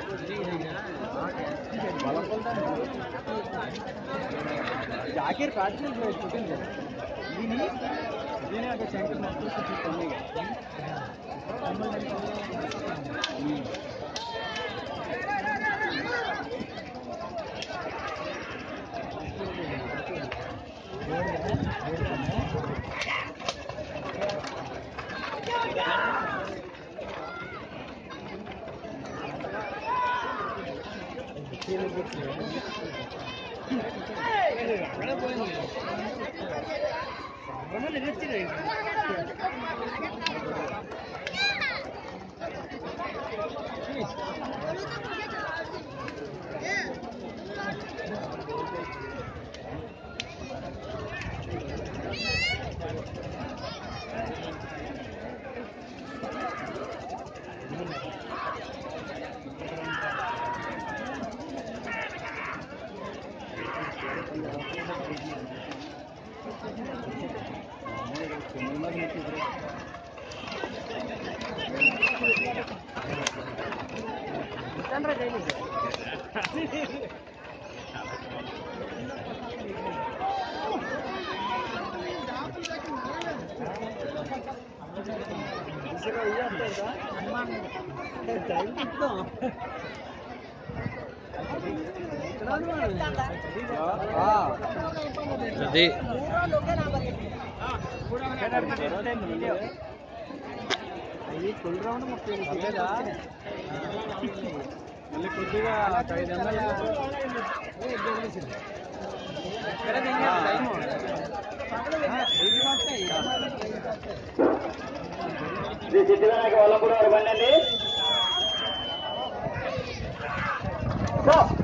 Zakir practice చూపింది దీని దీని ఒక శంకర్ నచ్చి చూస్తుంది అది ఇది ఫుల్ రౌండ్ ముప్పై లేదా మళ్ళీ కొద్దిగా ఒక ఐదు వందలు శ్రీ సిద్ధివినాయక వల్లభుడు వారి బండి అండి